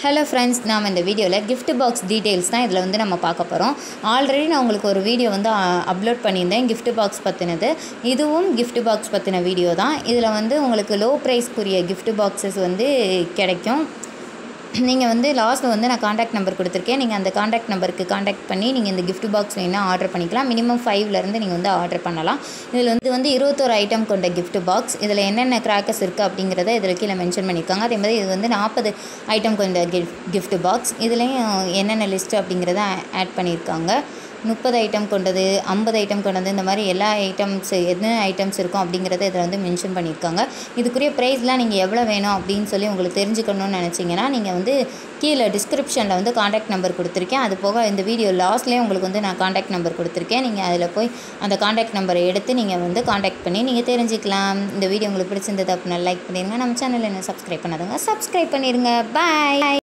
hello friends நாம் இந்த வீடியோவில் gift பாக்ஸ் டீட்டெயில்ஸ் தான் இதில் வந்து நம்ம பார்க்க போகிறோம் ஆல்ரெடி நான் உங்களுக்கு ஒரு வீடியோ வந்து அப்லோட் பண்ணியிருந்தேன் gift பாக்ஸ் பற்றினது இதுவும் gift பாக்ஸ் பற்றின வீடியோ தான் இதில் வந்து உங்களுக்கு லோ ப்ரைஸ்க்குரிய gift பாக்ஸஸ் வந்து கிடைக்கும் நீங்கள் வந்து லாஸ்ட்டில் வந்து நான் காண்டாக்ட் நம்பர் கொடுத்துருக்கேன் நீங்கள் அந்த காண்டாக்ட் நம்பருக்கு காண்டாக்ட் பண்ணி நீங்கள் இந்த gift பாக்ஸ் வேணால் ஆர்டர் பண்ணிக்கலாம் மினிமம் ஃபைவ்லேருந்து நீங்கள் வந்து ஆர்டர் பண்ணலாம் இதில் வந்து வந்து இருபத்தோரு ஐட்டம் கொண்ட gift பாக்ஸ் இதில் என்னென்ன கிராக்கர்ஸ் இருக்குது அப்படிங்கிறத இதில் கீழே மென்ஷன் பண்ணியிருக்காங்க அதே மாதிரி இது வந்து நாற்பது ஐட்டம் கொண்ட gift பாக்ஸ் இதுலேயும் என்னென்ன லிஸ்ட்டு அப்படிங்கிறத ஆட் பண்ணியிருக்காங்க முப்பது ஐட்டம் கொண்டது ஐம்பது ஐட்டம் கொண்டது இந்த மாதிரி எல்லா ஐட்டம்ஸ் என்ன ஐட்டம்ஸ் இருக்கும் அப்படிங்கிறத இதில் வந்து மென்ஷன் பண்ணியிருக்காங்க இதுக்குரிய ப்ரைஸ்லாம் நீங்கள் எவ்வளோ வேணும் அப்படின்னு சொல்லி உங்களுக்கு தெரிஞ்சுக்கணும்னு நினச்சிங்கன்னா நீங்கள் வந்து கீழே டிஸ்கிரிப்ஷனில் வந்து காண்டாக்ட் நம்பர் கொடுத்துருக்கேன் அது போக இந்த வீடியோ லாஸ்ட்லேயே உங்களுக்கு வந்து நான் காண்டாக்ட் நம்பர் கொடுத்துருக்கேன் நீங்கள் அதில் போய் அந்த காண்டாக்ட் நம்பரை எடுத்து நீங்கள் வந்து காண்டாக்ட் பண்ணி நீங்கள் தெரிஞ்சுக்கலாம் இந்த வீடியோ உங்களுக்கு பிடிச்சிருந்தது அப்படின்னா லைக் பண்ணிடுங்க நம்ம சேனலில் என்ன சப்ஸ்கிரைப் பண்ணாதுங்க சப்ஸ்கிரைப் பண்ணிடுங்க பாய்